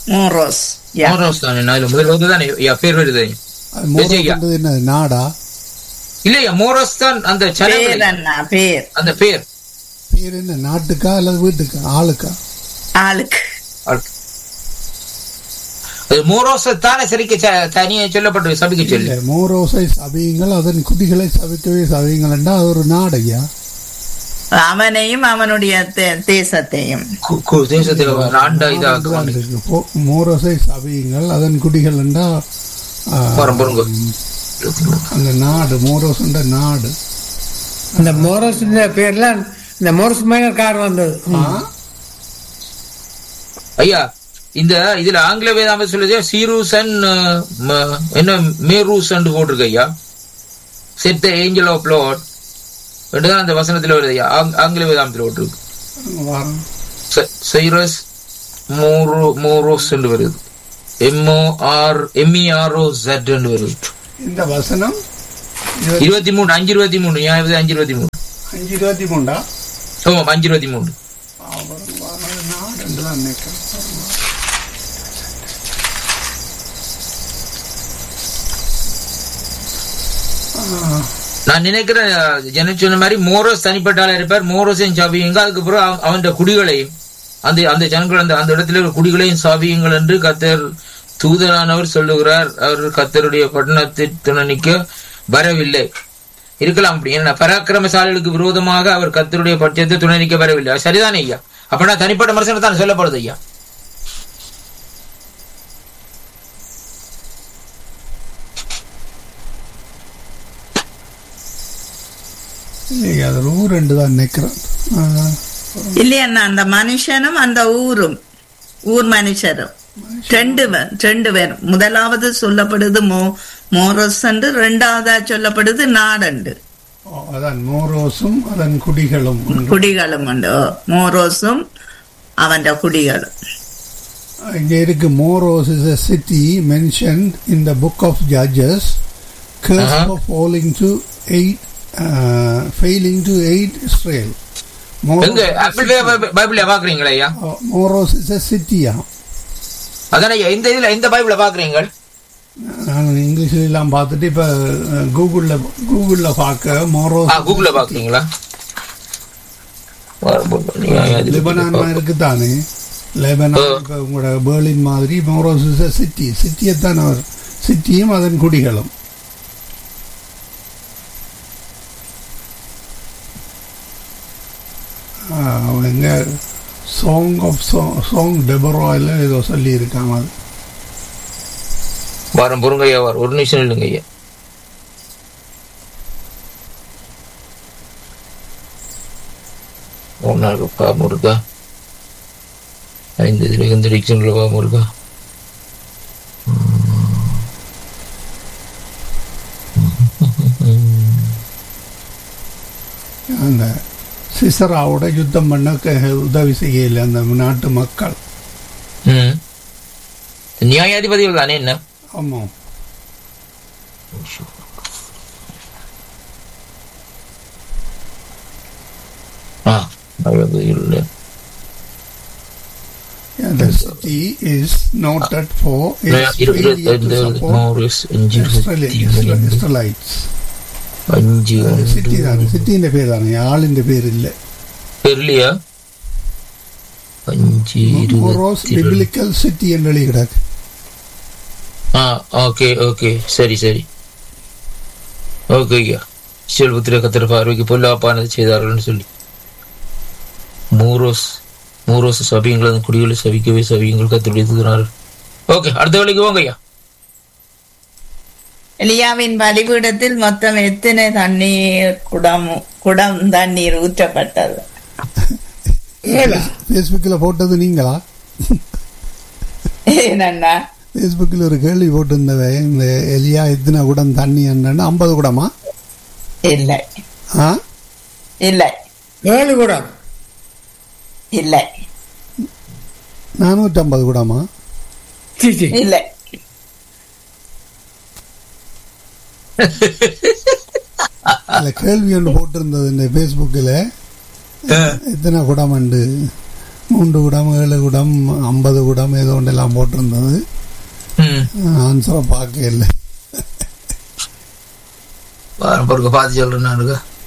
மோரோஸ் யா மோரோஸ் தானே நான் இதுல முதல் வந்து தானே ஐயா பேர் வருது அது மோரோஸ்ன்றது என்ன நாடா இல்லையா மோரோஸ் தான் அந்த பேர் சனங்கள் அண்ணா பேர் அந்த பேர் பேர் என்ன நாட்டுக்கா அல்லது வீட்டுக்கா ஆளுக்கா ஆளுக்கு அது மோரோஸ் தானே சரிக்கு ச- தனியே சொல்லப்பட்டு சபிக்க சொல்லி இல்ல மோரோசை சபியுங்கள் அதன் குடிகளை சபிக்கவே சபியுங்கள் என்றால் அது ஒரு நாடையா அவனையும் அவனுடைய தே- தேசத்தையும் கு- கு- தேசத்தை ஆண்டா இதாக மோரோசை சபியுங்கள் அதன் குடிகள் என்றால் ஆ, பாருங்க, பாருங்க. அந்த நாடு மோரோஸ் என்ற நாடு இந்த மோரஸ் பேர்ல இந்த மோரஸ் மைனர் கார் வந்தது ஆ? ஐயா இந்த இதுல ஆங்கில வேதாம சொல்லுது சீரூஸ் அண்ட் என்ன மேரூஸ் அண்ட் போட்டிருக்கு ஐயா செட் ஏஞ்சல் ஆஃப் லார்ட் தான் அந்த வசனத்துல வருது ஐயா ஆங்- ஆங்கில வேதாமத்துல போட்டிருக்கு வாரம் சைரஸ் மோரோ மோரோஸ் என்று வருது எம்ஓ ஆர் எம்இஆர்ஓ ஜெட் என்று வருது இந்த வசனம் இருபத்தி- இருபத்தி மூணு அஞ்சு இருபத்தி மூணு ஞாபகம் அஞ்சு இருபத்தி மூணு அஞ்சு இருபத்தி மூண்டா ஆமாம் அஞ்சு இருபத்தி மூணு நாடு என்று தான் நினைக்கிறேன் ஆ, நான் நினைக்கிறேன் ஜன சொன்ன மாதிரி மோரோஸ் தனிப்பட்ட ஆளா இருப்பார் மோரோஸையும் சாபியுங்க அதுக்கப்புறம் அவ- அவன் குடிகளையும் அந்த அந்த ஜனங்கள் அந்த அந்த இடத்துல இருக்கிற குடிகளையும் சாபியுங்கள் என்று கத்தர் தூதரானவர் சொல்லுகிறார் அவர் கத்தருடைய பட்டணத்தை துணனிக்க வரவில்லை இருக்கலாம் அப்படி ஏன்னா பராக்கிரமசாலிகளுக்கு விரோதமாக அவர் கத்தருடைய பட்சத்தை துணனிக்க வரவில்லை அது சரிதானே ஐயா அப்படின்னா தனிப்பட்ட மனுஷனை தான் சொல்லப்படுது ஐயா இல்லையே, அது ஒரு ஊர் ரெண்டு தான் நினைக்கிறேன் ஆ, இல்லையண்ணா அந்த மனுஷனும் அந்த ஊரும் ஊர் மனுஷரும் ரெண்டு பேர் ரெண்டு பேர் முதலாவது சொல்லப்படுது மோ மோரோஸ் என்று ரெண்டாவதா சொல்லப்படுது நாடண்டு ஓ, அதான் மோரோஸும் அதன் குடிகளும் என்று. குடிகளும் உண்டு ஓ, மோரோஸும் அவன் குடிகளும் இங்க இருக்கு Moros is a city mentioned in the book of judges curse Uh-huh. for falling to aid uh, failing to aid israel எங்க ஆப்பிள் பைபிள்ல பாக்குறீங்களா ஐயா மோரோஸ் இஸ் a city ஆ அதானே ஐயா இந்த இதுல இந்த பைபிள பாக்குறீங்க நான் இங்கிலீஷ்ல எல்லாம் பார்த்துட்டு இப்ப அஹ், கூகுள்ல கூகுள்ல பார்க்க மோரோஸ் ஆ கூகுள்ல பாக்குறீங்களா லெபனான் இருக்குதானே லெபனான் இப்ப உங்களோட பேர்லின் மாதிரி மோரோஸ் இஸ் a city சிட்டியை தான் அவர் சிட்டியும் அதன் குடிகளும் ஆஹ், அவங்க சாங் ஆஃப் சாங் டெபராயில் ஏதோ சொல்லி இருக்காங்க அது வாரம் பொருங்க ஐயா வாரம் ஒரு நிமிஷம் இல்லைங்க ஐயா ஒரு நாளுக்கு பாவம் இருக்கா ஐந்து இதுல எந்த டிக்ஷன்ல பாவம் இருக்கா அந்த சிசராவோட யுத்தம் பண்ண க- உதவி செய்யல அந்த நாட்டு மக்கள் ம் நியாயாதிபதிகள் தானே என்ன ஆமாம் ஆ நியாயாதிபதிகள் இல்ல. Yeah, the city is noted for its இரு- இரு- failure to இந்த support மோரிஸ் அஞ்சு Israeli- இருபத்தி Isra- மூணு. Israelites. அஞ்சு சிட்டி தானே சிட்டிന്റെ பேர் தானே ஆளிന്റെ പേരില്ല தெரியலையா அஞ்சு மோரோஸ் இருபத்தி ரெண்டு. பிப்ளிக்கல் சிட்டி என்று எழுதி கிடக்கு ஆ ஓகே ஓகே சரி சரி ஓகே ஐயா செல்வத்திர கத்திர பார்வைக்கு பொல்லாப்பானது செய்தார்கள்னு சொல்லி மூரோஸ் மூரோஸ் சபியங்கள் அந்த குடிகளை சபிக்கவே சபியங்கள் கத்துடைத்துகிறார் ஓகே அடுத்த வேலைக்கு போங்க ஐயா எலியாவின் பலிபீடத்தில் மொத்தம் எத்தனை தண்ணீர் குடம் குடம் தண்ணீர் ஊற்றப்பட்டது ஃபேஸ்புக்கில் போட்டது நீங்களா என்னண்ணா ஃபேஸ்புக்கில் ஒரு கேள்வி போட்டிருந்தவ இந்த எலியா எத்தனை குடம் தண்ணி என்னன்னு ஐம்பது குடமா இல்லை ஆ இல்லை ஏழு கூட இல்லை நானூற்றம்பது குடமா சீ, சீ. இல்லை அதில் கேள்வி ஒன்று போட்டிருந்தது இந்த ஃபேஸ்புக்கில் எத்தனை குடம் உண்டு மூன்று குடம் ஏழு குடம் ஐம்பது குடம் ஏதோ ஒன்றெல்லாம் போட்டிருந்தது ம் ஆன்சரை பார்க்க இல்லை பொறுக்க பார்த்து சொல்றேன் நான்